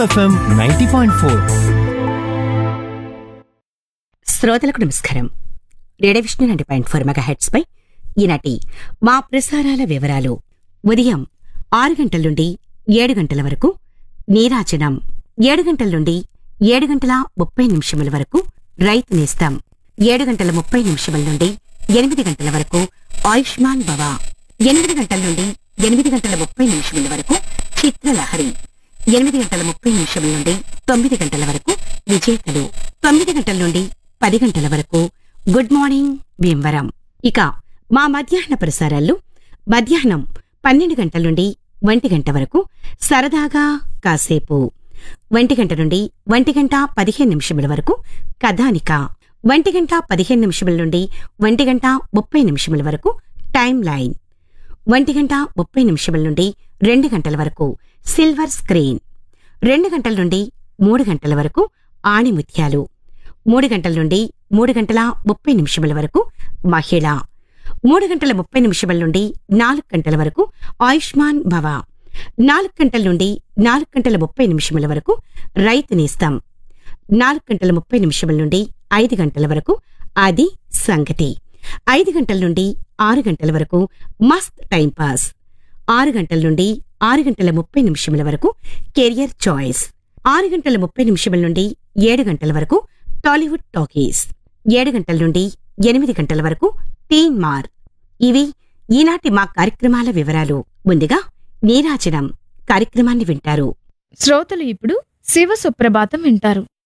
FM ninety point four శ్రోతలకు నమస్కారం radio Vishnu ninety point four megahertz పై ఈనాటి మా ప్రసారాల వివరాలు ఉదయం ఆరు గంటల నుండి ఏడు గంటల వరకు నీరాజనం ఏడు గంటల నుండి ఏడు గంటల ముప్పై నిమిషముల వరకు రైతు నేస్తాం ఏడు గంటల ముప్పై నిమిషముల నుండి ఎనిమిది గంటల వరకు ఆయుష్మాన్ భవ ఎనిమిది గంటల నుండి ఎనిమిది గంటల ముప్పై నిమిషముల వరకు చిత్రలహరి ఎనిమిది గంటల ముప్పై నిమిషముల నుండి తొమ్మిది గంటల వరకు విజేతలు తొమ్మిది గంటల నుండి పది గంటల వరకు గుడ్ మార్నింగ్ భీమవరం ఇక మా మధ్యాహ్న ప్రసారాల్లో మధ్యాహ్నం పన్నెండు గంటల నుండి ఒంటి గంట వరకు సరదాగా కాసేపు ఒంటి గంట నుండి ఒంటి గంట పదిహేను నిమిషముల వరకు కథానిక ఒంటి గంట పదిహేను నిమిషముల నుండి ఒంటి గంట ముప్పై నిమిషముల వరకు టైం లైన్ ఒంటి గంట ముప్పై నిమిషముల నుండి రెండు గంటల వరకు సిల్వర్ స్క్రీన్ రెండు గంటల నుండి మూడు గంటల వరకు ఆణిముత్యాలు మూడు గంటల నుండి మూడు గంటల ముప్పై నిమిషముల వరకు మహిళ మూడు గంటల ముప్పై నిమిషముల నుండి నాలుగు గంటల వరకు ఆయుష్మాన్ భవ నాలుగు గంటల నుండి నాలుగు గంటల ముప్పై నిమిషముల వరకు రైతు నేస్తాం నాలుగు గంటల ముప్పై నిమిషముల నుండి ఐదు గంటల వరకు అది సంగతి ఐదు గంటల నుండి ఆరు గంటల వరకు మస్త్ టైం పాస్ ఆరు గంటల నుండి ఆరు గంటల ముప్పై నిమిషముల వరకు కెరియర్ చాయిస్ ఆరు గంటల ముప్పై నిమిషముల నుండి ఏడు గంటల వరకు టాలీవుడ్ టాకీస్ ఏడు గంటల నుండి ఎనిమిది గంటల వరకు టీన్ మార్ ఇవి ఈనాటి మా కార్యక్రమాల వివరాలు ముందుగా నీరాజనం కార్యక్రమాన్ని వింటారు శ్రోతలు ఇప్పుడు శివ సుప్రభాతం వింటారు